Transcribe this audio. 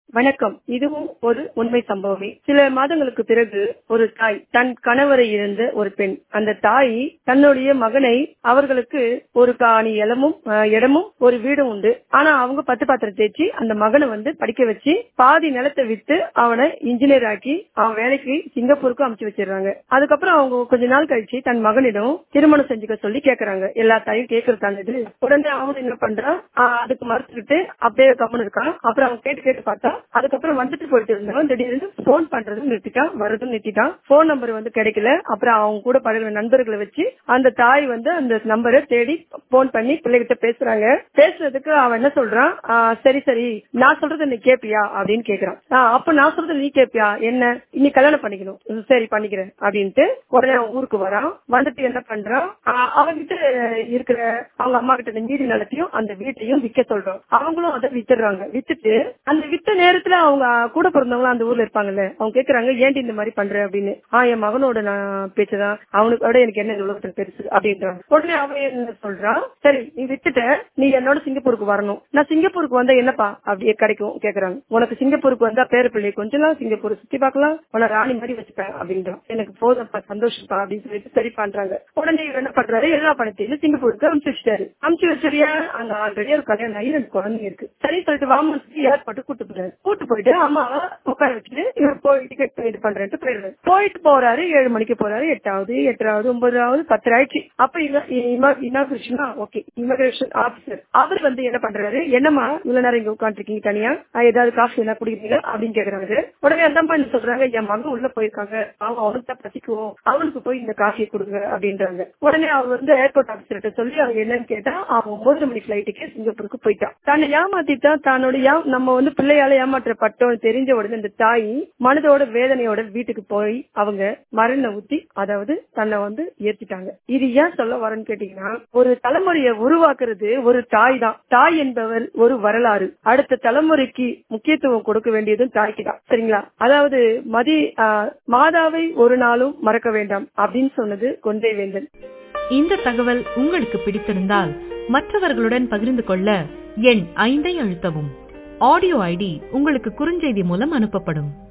வணக்கம் இதுவும் ஒரு உண்மை சம்பவமே சில மாதங்களுக்கு பிறகு ஒரு தாய் தன் கணவரை இழந்த ஒரு பெண் அந்த தாய் தன்னுடைய மகனை அவர்களுக்கு ஒரு காணி இளமும் அஹ், இடமும் ஒரு வீடும் உண்டு ஆனா அவங்க பத்து பாத்திரம் தேய்ச்சி அந்த மகனை வந்து படிக்க வச்சு பாதி நிலத்தை வித்து அவனை இன்ஜினியர் ஆக்கி அவன் வேலைக்கு சிங்கப்பூருக்கு அமுச்சு வச்சிடுறாங்க அதுக்கப்புறம் அவங்க கொஞ்ச நாள் கழிச்சு தன் மகனிடம் திருமணம் செஞ்சுக்க சொல்லி கேக்குறாங்க எல்லா தாயும் கேக்குறதான இது உடனே அவன் என்ன பண்றான் ஆஹ் அதுக்கு மறுத்துக்கிட்டு அப்படியே கம்மன் இருக்கான் அப்புறம் அவன் கேட்டு கேட்டு பார்த்தா அதுக்கப்புறம் வந்துட்டு போயிட்டு இருந்தவன் திடீர்னு போன் பண்றதும் நிறுத்திட்டான் வரதும் நிறுத்திட்டான் போன் நம்பர் வந்து கிடைக்கல அப்புறம் அவங்க கூட பழகிற நண்பர்களை வச்சு அந்த தாய் வந்து அந்த நம்பரை தேடி போன் பண்ணி பிள்ளைகிட்ட பேசுறாங்க பேசுறதுக்கு அவன் என்ன சொல்றான் ஆஹ் சரி சரி நான் சொல்றது நீ கேப்பியா அப்படின்னு கேக்குறான் ஆஹ் அப்ப நான் சொல்றது நீ கேப்பியா என்ன நீ கல்யாணம் பண்ணிக்கணும் "ம், சரி பண்ணிக்கிறேன் அப்படின்ட்டு உடனே அவன் ஊருக்கு வரான் வந்துட்டு என்ன பண்றான் ஆஹ் அவன்கிட்ட இருக்கிற அவங்க அம்மா கிட்ட இந்த மீதி நிலத்தையும் அந்த வீட்டையும் விற்க சொல்றோம் அவங்களும் அதை வித்துடுறாங்க வித்துட்டு அந்த வித்த நேரத்துல அவங்க கூட பிறந்தவங்க அந்த ஊர்ல இருப்பாங்கல்ல அவங்க கேக்குறாங்க ஏன்டி இந்த மாதிரி பண்ற அப்படின்னு ஆஹ் என் மகனோட நான் பேச்சுதான் அவனுக்கு விட எனக்கு என்ன இந்த உலகத்துல பெருசு அப்படின்றாங்க உடனே அவன் என்ன சொல்றான் சரி நீ வித்துட்ட நீ என்னோட சிங்கப்பூருக்கு வரணும் நான் சிங்கப்பூருக்கு வந்தா என்னப்பா அப்படியே கிடைக்கும் கேக்குறாங்க உனக்கு சிங்கப்பூருக்கு வந்தா பேர பிள்ளை கொஞ்ச நாள் சிங்கப்பூர் சுத்தி பார்க்கலாம் உன ராணி மாதிரி வச்சுப்பேன் அப்படின்றான் எனக்கு போதும்ப்பா சந்தோஷப்பா அப்படின்னு சொல்லிட்டு சரி பண்றாங்க உடனே இவர் என்ன பண்றாரு எல்லா பணத்தையும் சிங்கப்பூருக்கு அமுச்சு வச்சுட்டாரு அமுச்சு வச்சிருயா அங்க ஆல்ரெடி ஒரு கல்யாணம் ஆகி ரெண்டு குழந்தைங்க இருக்கு சரி சொல்லிட்டு வாமன் ஏர்போர்ட்டு கூட்டு போறாரு கூட்டு போயிட்டு அம்மாவை உட்கார வச்சுட்டு இவர் போய் டிக்கெட் இது பண்றேன்ட்டு போயிடுறாரு போயிட்டு போறாரு ஏழு மணிக்கு போறாரு எட்டாவது எட்டாவது ஒன்பதாவது பத்து ஆயிடுச்சு அப்ப இனாகிரேஷனா ஓகே இமிகிரேஷன் ஆபீசர் அவர் வந்து என்ன பண்றாரு என்னம்மா இவ்வளவு நேரம் இங்க உட்காந்துருக்கீங்க தனியா ஆஹ் ஏதாவது காஃபி என்ன குடிக்கிறீங்க அப்படின்னு கேக்குறாரு உடனே அந்த அம்மா என்ன சொல்றாங்க என் மகன் உள்ள போயிருக்காங்க அவங்க அவனுக்கு தான் பசிக்கும் அவனுக்கு போய் இந்த காஃபியை கொடுங்க அப்படின்றாங்க உடனே அவர் வந்து ஏர்போர்ட் ஆபீசர்கிட்ட சொல்லி அவங்க என்னன்னு கேட்டா அவன் ஒன்பது மணி பிளைட்டுக்கு சிங்கப்பூருக்கு போயிட்டான் தன்னை ஏமாத்திட்டான் தன்னோட ஏ- நம்ம வந்து பிள்ளையால ஏமாற்றப்பட்டோம் தெரிஞ்ச உடனே இந்த தாய் மனதோட வேதனையோட வீட்டுக்கு போய் அவங்க மரண ஊத்தி அதாவது தன்னை வந்து ஏத்திட்டாங்க இது ஏன் சொல்ல வரேன்னு கேட்டீங்கன்னா ஒரு தலைமுறையை உருவாக்குறது ஒரு தாய் தான் தாய் என்பவர் ஒரு வரலாறு அடுத்த தலைமுறைக்கு முக்கியத்துவம் கொடுக்க வேண்டியதும் தாய்க்கு தான் சரிங்களா அதாவது மதி ஆஹ், மாதாவை ஒரு நாளும் மறக்க வேண்டாம் அப்படின்னு சொன்னது கொண்டே வேந்தன் இந்த தகவல் உங்களுக்கு பிடித்திருந்தால் மற்றவர்களுடன் பகிர்ந்து கொள்ள எண் ஐந்தை அழுத்தவும் ஆடியோ ஐடி உங்களுக்கு குறுஞ்செய்தி மூலம் அனுப்பப்படும்